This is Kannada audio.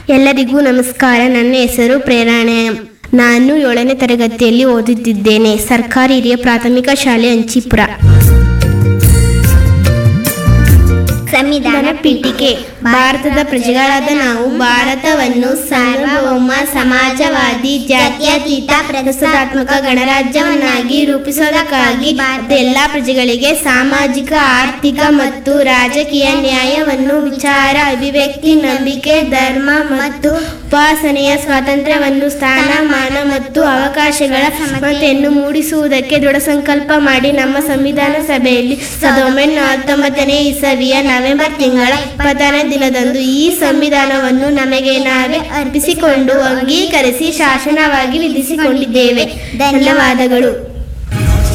ಎಲ್ಲರಿಗೂ ನಮಸ್ಕಾರ ನನ್ನ ಹೆಸರು ಪ್ರೇರಣೆ ನಾನು ಏಳನೇ ತರಗತಿಯಲ್ಲಿ ಓದುತ್ತಿದ್ದೇನೆ ಸರ್ಕಾರಿ ಹಿರಿಯ ಪ್ರಾಥಮಿಕ ಶಾಲೆ ಅಂಚಿಪುರ ಸಂವಿಧಾನ ಪೀಠಿಕೆ ಭಾರತದ ಪ್ರಜೆಗಳಾದ ನಾವು ಭಾರತವನ್ನು ಸಾರ್ವಭೌಮ ಸಮಾಜವಾದಿ ಜಾತ್ಯತೀತ ಪ್ರಜಾಸತ್ತಾತ್ಮಕ ಗಣರಾಜ್ಯವನ್ನಾಗಿ ರೂಪಿಸೋದಕ್ಕಾಗಿ ಎಲ್ಲ ಪ್ರಜೆಗಳಿಗೆ ಸಾಮಾಜಿಕ ಆರ್ಥಿಕ ಮತ್ತು ರಾಜಕೀಯ ನ್ಯಾಯವನ್ನು ವಿಚಾರ ಅಭಿವ್ಯಕ್ತಿ ನಂಬಿಕೆ ಧರ್ಮ ಮತ್ತು ಉಪಾಸನೆಯ ಸ್ವಾತಂತ್ರ್ಯವನ್ನು ಸ್ಥಾನಮಾನ ಮತ್ತು ಅವಕಾಶಗಳ ಸಮತೆಯನ್ನು ಮೂಡಿಸುವುದಕ್ಕೆ ದೃಢ ಸಂಕಲ್ಪ ಮಾಡಿ ನಮ್ಮ ಸಂವಿಧಾನ ಸಭೆಯಲ್ಲಿ ಸಾವಿರದ ಒಂಬೈನೂರ ಹತ್ತೊಂಬತ್ತನೇ ಇಸವಿಯ ನವೆಂಬರ್ ತಿಂಗಳ ಇಪ್ಪತ್ತನೇ ದಿನದಂದು ಈ ಸಂವಿಧಾನವನ್ನು ನಮಗೆ ನಾವೇ ಅರ್ಪಿಸಿಕೊಂಡು ಅಂಗೀಕರಿಸಿ ಶಾಸನವಾಗಿ ವಿಧಿಸಿಕೊಂಡಿದ್ದೇವೆ ಧನ್ಯವಾದಗಳು